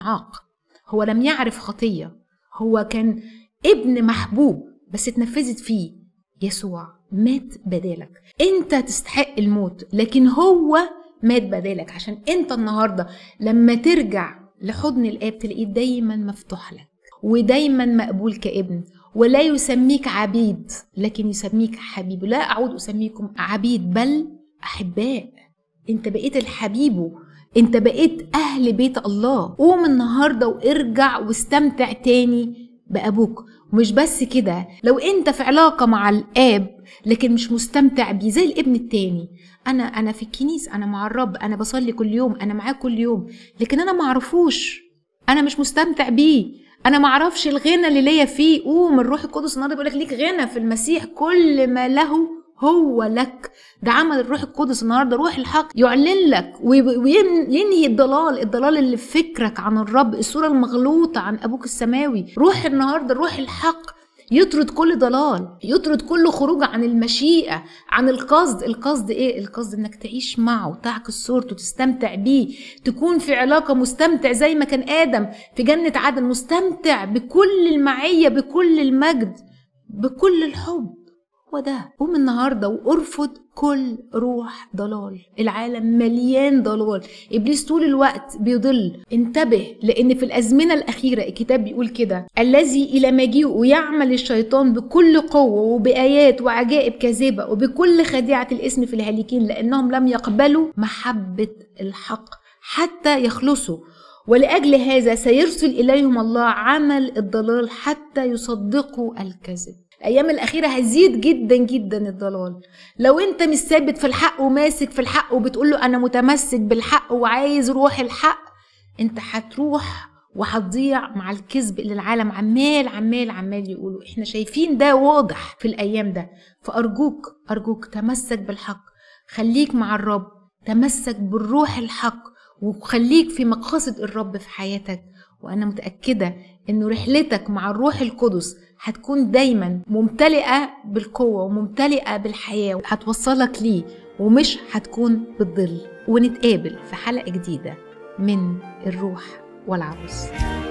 عاق هو لم يعرف خطيه هو كان ابن محبوب بس اتنفذت فيه يسوع مات بدالك انت تستحق الموت لكن هو مات بدالك عشان انت النهارده لما ترجع لحضن الاب تلاقيه دايما مفتوح لك ودايما مقبول كابن ولا يسميك عبيد لكن يسميك حبيب لا اعود اسميكم عبيد بل احباء انت بقيت الحبيبه انت بقيت اهل بيت الله قوم النهارده وارجع واستمتع تاني بابوك ومش بس كده لو انت في علاقه مع الاب لكن مش مستمتع بيه زي الابن التاني انا انا في الكنيسه انا مع الرب انا بصلي كل يوم انا معاه كل يوم لكن انا معرفوش انا مش مستمتع بيه انا ما اعرفش الغنى اللي ليا فيه قوم الروح القدس النهارده بيقول لك ليك غنى في المسيح كل ما له هو لك ده عمل الروح القدس النهارده روح الحق يعلن لك وينهي الضلال الضلال اللي في فكرك عن الرب الصوره المغلوطه عن ابوك السماوي روح النهارده الروح الحق يطرد كل ضلال يطرد كل خروج عن المشيئة عن القصد القصد ايه القصد انك تعيش معه تعكس صورته تستمتع بيه تكون في علاقة مستمتع زي ما كان آدم في جنة عدن مستمتع بكل المعية بكل المجد بكل الحب هو ده قوم النهارده وارفض كل روح ضلال العالم مليان ضلال ابليس طول الوقت بيضل انتبه لان في الازمنه الاخيره الكتاب بيقول كده الذي الى مجيئه يعمل الشيطان بكل قوه وبايات وعجائب كاذبه وبكل خديعه الاسم في الهالكين لانهم لم يقبلوا محبه الحق حتى يخلصوا ولأجل هذا سيرسل إليهم الله عمل الضلال حتى يصدقوا الكذب الايام الاخيره هيزيد جدا جدا الضلال لو انت مش ثابت في الحق وماسك في الحق وبتقول له انا متمسك بالحق وعايز روح الحق انت هتروح وهتضيع مع الكذب اللي العالم عمال عمال عمال يقولوا احنا شايفين ده واضح في الايام ده فارجوك ارجوك تمسك بالحق خليك مع الرب تمسك بالروح الحق وخليك في مقاصد الرب في حياتك وانا متاكده انه رحلتك مع الروح القدس هتكون دايما ممتلئه بالقوه وممتلئه بالحياه هتوصلك ليه ومش هتكون بالظل ونتقابل في حلقه جديده من الروح والعروس